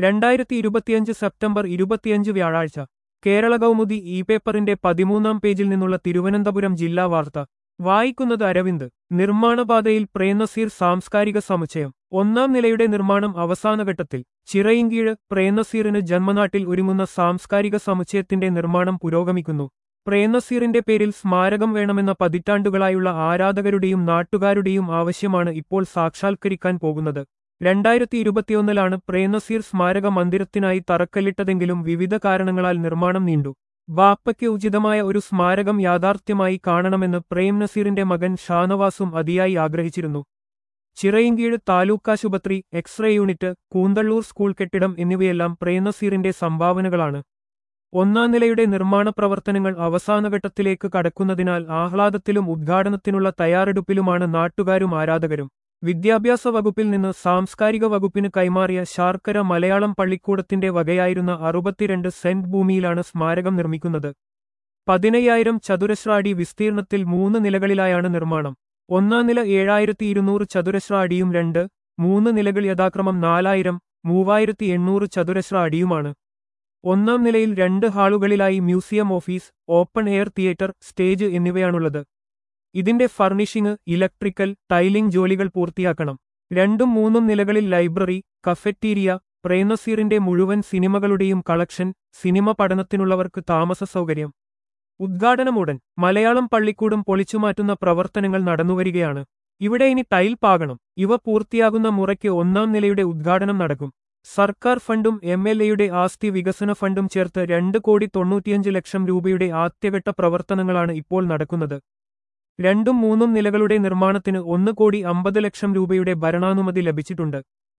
രണ്ടായിരത്തി ഇരുപത്തിയഞ്ച് സെപ്റ്റംബർ ഇരുപത്തിയഞ്ച് വ്യാഴാഴ്ച കേരള കൗമുദി ഇ പേപ്പറിന്റെ പതിമൂന്നാം പേജിൽ നിന്നുള്ള തിരുവനന്തപുരം ജില്ലാ വാർത്ത വായിക്കുന്നത് അരവിന്ദ് നിർമ്മാണപാതയിൽ പ്രേംനസീർ സാംസ്കാരിക സമുച്ചയം ഒന്നാം നിലയുടെ നിർമ്മാണം അവസാനഘട്ടത്തിൽ ചിറയിൻകീഴ് പ്രേംനസീറിന് ജന്മനാട്ടിൽ ഒരുങ്ങുന്ന സാംസ്കാരിക സമുച്ചയത്തിന്റെ നിർമ്മാണം പുരോഗമിക്കുന്നു പ്രേംനസീറിന്റെ പേരിൽ സ്മാരകം വേണമെന്ന പതിറ്റാണ്ടുകളായുള്ള ആരാധകരുടെയും നാട്ടുകാരുടെയും ആവശ്യമാണ് ഇപ്പോൾ സാക്ഷാത്കരിക്കാൻ പോകുന്നത് രണ്ടായിരത്തി ഇരുപത്തിയൊന്നിലാണ് പ്രേംനസീർ സ്മാരക മന്ദിരത്തിനായി തറക്കല്ലിട്ടതെങ്കിലും വിവിധ കാരണങ്ങളാൽ നിർമ്മാണം നീണ്ടു ബാപ്പയ്ക്ക് ഉചിതമായ ഒരു സ്മാരകം യാഥാർത്ഥ്യമായി കാണണമെന്ന് പ്രേം നസീറിന്റെ മകൻ ഷാനവാസും അതിയായി ആഗ്രഹിച്ചിരുന്നു ചിറയിൻകീഴ് താലൂക്കാശുപത്രി എക്സ്റേ യൂണിറ്റ് കൂന്തള്ളൂർ സ്കൂൾ കെട്ടിടം എന്നിവയെല്ലാം പ്രേംനസീറിന്റെ സംഭാവനകളാണ് ഒന്നാം നിലയുടെ നിർമ്മാണ പ്രവർത്തനങ്ങൾ അവസാനഘട്ടത്തിലേക്ക് കടക്കുന്നതിനാൽ ആഹ്ലാദത്തിലും ഉദ്ഘാടനത്തിനുള്ള തയ്യാറെടുപ്പിലുമാണ് നാട്ടുകാരും ആരാധകരും വിദ്യാഭ്യാസ വകുപ്പിൽ നിന്ന് സാംസ്കാരിക വകുപ്പിന് കൈമാറിയ ശാർക്കര മലയാളം പള്ളിക്കൂടത്തിന്റെ വകയായിരുന്ന അറുപത്തിരണ്ട് സെന്റ് ഭൂമിയിലാണ് സ്മാരകം നിർമ്മിക്കുന്നത് പതിനയ്യായിരം ചതുരശ്ര അടി വിസ്തീർണത്തിൽ മൂന്ന് നിലകളിലായാണ് നിർമ്മാണം ഒന്നാം നില ഏഴായിരത്തി ഇരുന്നൂറ് ചതുരശ്ര അടിയും രണ്ട് മൂന്ന് നിലകൾ യഥാക്രമം നാലായിരം മൂവായിരത്തി എണ്ണൂറ് ചതുരശ്ര അടിയുമാണ് ഒന്നാം നിലയിൽ രണ്ട് ഹാളുകളിലായി museum office open air theatre stage എന്നിവയാണുള്ളത് ഇതിന്റെ ഫർണിഷിംഗ് ഇലക്ട്രിക്കൽ ടൈലിംഗ് ജോലികൾ പൂർത്തിയാക്കണം രണ്ടും മൂന്നും നിലകളിൽ ലൈബ്രറി കഫറ്റീരിയ പ്രേംനസീറിന്റെ മുഴുവൻ സിനിമകളുടെയും കളക്ഷൻ സിനിമ പഠനത്തിനുള്ളവർക്ക് താമസ സൗകര്യം ഉദ്ഘാടനം ഉടൻ മലയാളം പള്ളിക്കൂടം പൊളിച്ചുമാറ്റുന്ന പ്രവർത്തനങ്ങൾ നടന്നുവരികയാണ് ഇവിടെ ഇനി ടൈൽ പാകണം ഇവ പൂർത്തിയാകുന്ന മുറയ്ക്ക് ഒന്നാം നിലയുടെ ഉദ്ഘാടനം നടക്കും സർക്കാർ ഫണ്ടും എം എൽ എയുടെ ആസ്തി വികസന ഫണ്ടും ചേർത്ത് രണ്ട് കോടി തൊണ്ണൂറ്റിയഞ്ച് ലക്ഷം രൂപയുടെ ആദ്യഘട്ട പ്രവർത്തനങ്ങളാണ് ഇപ്പോൾ നടക്കുന്നത് രണ്ടും മൂന്നും നിലകളുടെ നിർമ്മാണത്തിന് ഒന്ന് കോടി അമ്പത് ലക്ഷം രൂപയുടെ ഭരണാനുമതി ലഭിച്ചിട്ടുണ്ട്